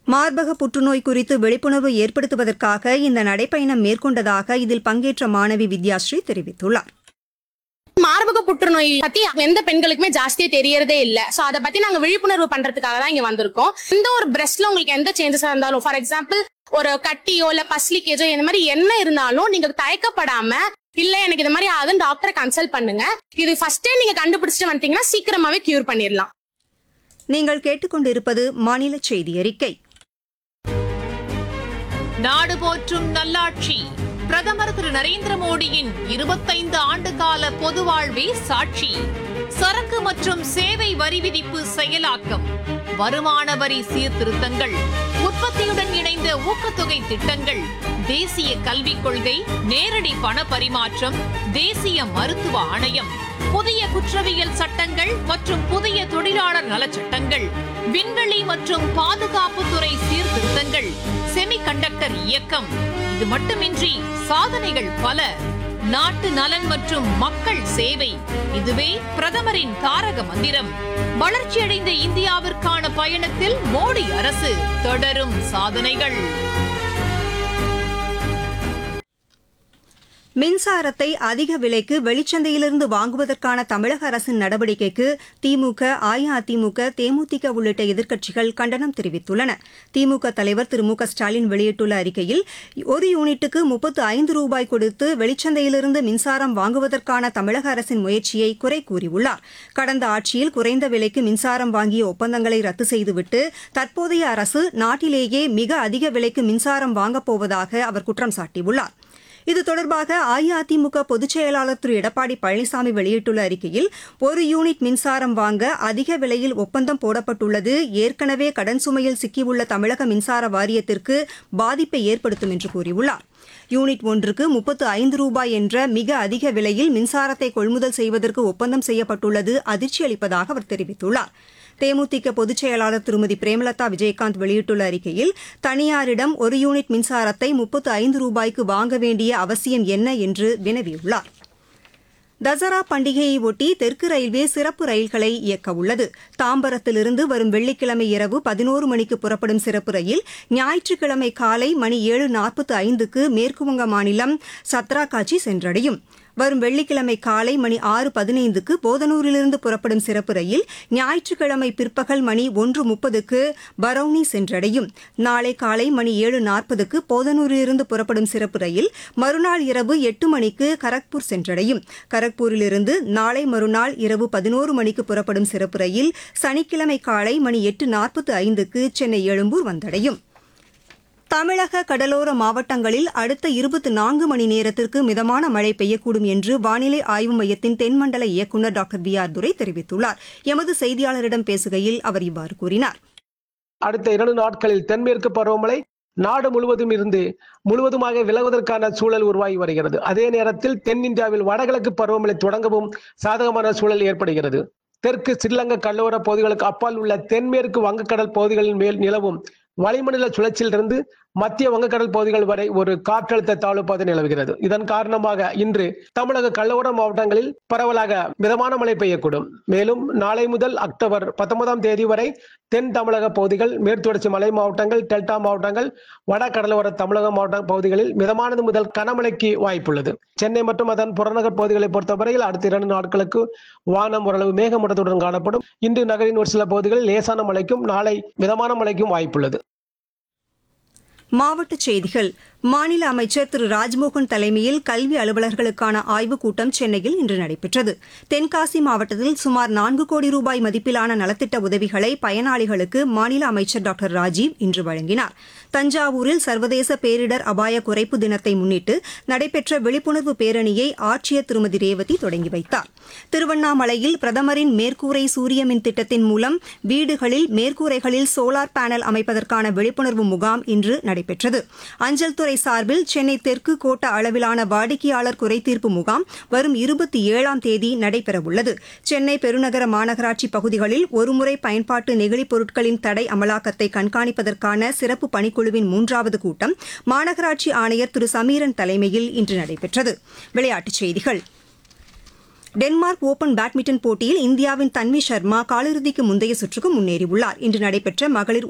மார்பக புற்றுநோய் குறித்து விழிப்புணர்வு ஏற்படுத்துவதற்காக இந்த நடைப்பயணம் மேற்கொண்டதாக இதில் பங்கேற்ற மாணவி வித்யாஸ்ரீ தெரிவித்துள்ளார் மார்பக புற்றுநோய் பத்தி எந்த பெண்களுக்குமே ஜாஸ்தியா தெரியறதே இல்ல சோ அத பத்தி நாங்க விழிப்புணர்வு பண்றதுக்காக தான் இங்க வந்திருக்கோம் இந்த ஒரு பிரஸ்ட்ல உங்களுக்கு எந்த சேஞ்சஸா இருந்தாலும் ஃபார் எக்ஸாம்பிள் ஒரு கட்டியோ இல்ல பஸ்லிக்கேஜோ இந்த மாதிரி என்ன இருந்தாலும் நீங்க தயக்கப்படாம இல்ல எனக்கு இந்த மாதிரி ஆகுதுன்னு டாக்டரை கன்சல்ட் பண்ணுங்க இது ஃபர்ஸ்டே நீங்க கண்டுபிடிச்சிட்டு வந்துட்டீங்கன்னா சீக்கிரமாவே கியூர் பண்ணிடலாம் நீங்கள் கேட்டுக்கொண்டிருப்பது மாநில செய்தி அறிக்கை நாடு போற்றும் நல்லாட்சி பிரதமர் திரு நரேந்திர மோடியின் இருபத்தைந்து ஆண்டு கால பொது வாழ்வே சாட்சி சரக்கு மற்றும் சேவை வரி விதிப்பு செயலாக்கம் வருமான வரி சீர்திருத்தங்கள் உற்பத்தியுடன் இணைந்த ஊக்கத்தொகை திட்டங்கள் தேசிய கல்விக் கொள்கை நேரடி பண பரிமாற்றம் தேசிய மருத்துவ ஆணையம் புதிய குற்றவியல் சட்டங்கள் மற்றும் புதிய தொழிலாளர் நலச் சட்டங்கள் விண்வெளி மற்றும் பாதுகாப்புத்துறை சீர்திருத்தங்கள் செமிகண்டக்டர் இயக்கம் இது மட்டுமின்றி சாதனைகள் பல நாட்டு நலன் மற்றும் மக்கள் சேவை இதுவே பிரதமரின் தாரக மந்திரம் வளர்ச்சியடைந்த இந்தியாவிற்கான பயணத்தில் மோடி அரசு தொடரும் சாதனைகள் மின்சாரத்தை அதிக விலைக்கு வெளிச்சந்தையிலிருந்து வாங்குவதற்கான தமிழக அரசின் நடவடிக்கைக்கு திமுக அஇஅதிமுக தேமுதிக உள்ளிட்ட எதிர்க்கட்சிகள் கண்டனம் தெரிவித்துள்ளன திமுக தலைவர் திரு மு க ஸ்டாலின் வெளியிட்டுள்ள அறிக்கையில் ஒரு யூனிட்டுக்கு முப்பத்து ஐந்து ரூபாய் கொடுத்து வெளிச்சந்தையிலிருந்து மின்சாரம் வாங்குவதற்கான தமிழக அரசின் முயற்சியை குறை கூறியுள்ளார் கடந்த ஆட்சியில் குறைந்த விலைக்கு மின்சாரம் வாங்கிய ஒப்பந்தங்களை ரத்து செய்துவிட்டு தற்போதைய அரசு நாட்டிலேயே மிக அதிக விலைக்கு மின்சாரம் வாங்கப் போவதாக அவர் குற்றம் சாட்டியுள்ளார் இது தொடர்பாக அஇஅதிமுக பொதுச் செயலாளர் திரு எடப்பாடி பழனிசாமி வெளியிட்டுள்ள அறிக்கையில் ஒரு யூனிட் மின்சாரம் வாங்க அதிக விலையில் ஒப்பந்தம் போடப்பட்டுள்ளது ஏற்கனவே கடன் சுமையில் சிக்கியுள்ள தமிழக மின்சார வாரியத்திற்கு பாதிப்பை ஏற்படுத்தும் என்று கூறியுள்ளார் யூனிட் ஒன்றுக்கு முப்பத்து ஐந்து ரூபாய் என்ற மிக அதிக விலையில் மின்சாரத்தை கொள்முதல் செய்வதற்கு ஒப்பந்தம் செய்யப்பட்டுள்ளது அதிர்ச்சி அளிப்பதாக அவர் தெரிவித்துள்ளார் தேமுதிக பொதுச் செயலாளர் திருமதி பிரேமலதா விஜயகாந்த் வெளியிட்டுள்ள அறிக்கையில் தனியாரிடம் ஒரு யூனிட் மின்சாரத்தை முப்பத்து ஐந்து ரூபாய்க்கு வாங்க வேண்டிய அவசியம் என்ன என்று வினவியுள்ளார் தசரா பண்டிகையை ஒட்டி தெற்கு ரயில்வே சிறப்பு ரயில்களை இயக்க உள்ளது தாம்பரத்திலிருந்து வரும் வெள்ளிக்கிழமை இரவு பதினோரு மணிக்கு புறப்படும் சிறப்பு ரயில் ஞாயிற்றுக்கிழமை காலை மணி ஏழு நாற்பத்து ஐந்துக்கு மேற்குவங்க மாநிலம் சத்ராகாச்சி சென்றடையும் வரும் வெள்ளிக்கிழமை காலை மணி ஆறு பதினைந்துக்கு போதனூரிலிருந்து புறப்படும் சிறப்பு ரயில் ஞாயிற்றுக்கிழமை பிற்பகல் மணி ஒன்று முப்பதுக்கு பரௌனி சென்றடையும் நாளை காலை மணி ஏழு நாற்பதுக்கு போதனூரிலிருந்து புறப்படும் சிறப்பு ரயில் மறுநாள் இரவு எட்டு மணிக்கு கரக்பூர் சென்றடையும் கரக்பூரிலிருந்து நாளை மறுநாள் இரவு பதினோரு மணிக்கு புறப்படும் சிறப்பு ரயில் சனிக்கிழமை காலை மணி எட்டு நாற்பத்து ஐந்துக்கு சென்னை எழும்பூர் வந்தடையும் தமிழக கடலோர மாவட்டங்களில் அடுத்த இருபத்தி நான்கு மணி நேரத்திற்கு மிதமான மழை பெய்யக்கூடும் என்று வானிலை ஆய்வு மையத்தின் தென்மண்டல இயக்குநர் டாக்டர் பி ஆர் துரை தெரிவித்துள்ளார் எமது செய்தியாளரிடம் பேசுகையில் அவர் இவ்வாறு கூறினார் அடுத்த இரண்டு நாட்களில் தென்மேற்கு பருவமழை நாடு முழுவதும் இருந்து முழுவதுமாக விலகுவதற்கான சூழல் உருவாகி வருகிறது அதே நேரத்தில் தென்னிந்தியாவில் வடகிழக்கு பருவமழை தொடங்கவும் சாதகமான சூழல் ஏற்படுகிறது தெற்கு ஸ்ரீலங்கா கடலோர பகுதிகளுக்கு அப்பால் உள்ள தென்மேற்கு வங்கக்கடல் பகுதிகளின் மேல் நிலவும் வளிமண்டல சுழற்சியிலிருந்து மத்திய வங்கக்கடல் பகுதிகள் வரை ஒரு காற்றழுத்த தாழ்வு பாதை நிலவுகிறது இதன் காரணமாக இன்று தமிழக கடலோர மாவட்டங்களில் பரவலாக மிதமான மழை பெய்யக்கூடும் மேலும் நாளை முதல் அக்டோபர் பத்தொன்பதாம் தேதி வரை தென் தமிழக பகுதிகள் மேற்குத்தொடர்ச்சி மலை மாவட்டங்கள் டெல்டா மாவட்டங்கள் வட கடலோர தமிழக மாவட்ட பகுதிகளில் மிதமானது முதல் கனமழைக்கு வாய்ப்புள்ளது சென்னை மற்றும் அதன் புறநகர் பகுதிகளை பொறுத்தவரையில் அடுத்த இரண்டு நாட்களுக்கு வானம் ஓரளவு மேகமூட்டத்துடன் காணப்படும் இன்று நகரின் ஒரு சில பகுதிகளில் லேசான மழைக்கும் நாளை மிதமான மழைக்கும் வாய்ப்புள்ளது மாவட்டச் செய்திகள் மாநில அமைச்சர் திரு ராஜ்மோகன் தலைமையில் கல்வி அலுவலர்களுக்கான ஆய்வுக் கூட்டம் சென்னையில் இன்று நடைபெற்றது தென்காசி மாவட்டத்தில் சுமார் நான்கு கோடி ரூபாய் மதிப்பிலான நலத்திட்ட உதவிகளை பயனாளிகளுக்கு மாநில அமைச்சர் டாக்டர் ராஜீவ் இன்று வழங்கினார் தஞ்சாவூரில் சர்வதேச பேரிடர் அபாய குறைப்பு தினத்தை முன்னிட்டு நடைபெற்ற விழிப்புணர்வு பேரணியை ஆட்சியர் திருமதி ரேவதி தொடங்கி வைத்தார் திருவண்ணாமலையில் பிரதமரின் மேற்கூரை சூரிய மின் திட்டத்தின் மூலம் வீடுகளில் மேற்கூரைகளில் சோலார் பேனல் அமைப்பதற்கான விழிப்புணர்வு முகாம் இன்று நடைபெற்றது அஞ்சல் துறை சார்பில் சென்னை தெற்கு கோட்ட அளவிலான வாடிக்கையாளர் குறைதீர்ப்பு முகாம் வரும் இருபத்தி ஏழாம் தேதி நடைபெறவுள்ளது சென்னை பெருநகர மாநகராட்சி பகுதிகளில் ஒருமுறை பயன்பாட்டு நெகிழிப் பொருட்களின் தடை அமலாக்கத்தை கண்காணிப்பதற்கான சிறப்பு பணிக்குழுவின் மூன்றாவது கூட்டம் மாநகராட்சி ஆணையர் திரு சமீரன் தலைமையில் இன்று நடைபெற்றது விளையாட்டுச் செய்திகள் டென்மார்க் ஓபன் பேட்மிண்டன் போட்டியில் இந்தியாவின் தன்வி சர்மா காலிறுதிக்கு முந்தைய சுற்றுக்கு முன்னேறியுள்ளார் இன்று நடைபெற்ற மகளிர்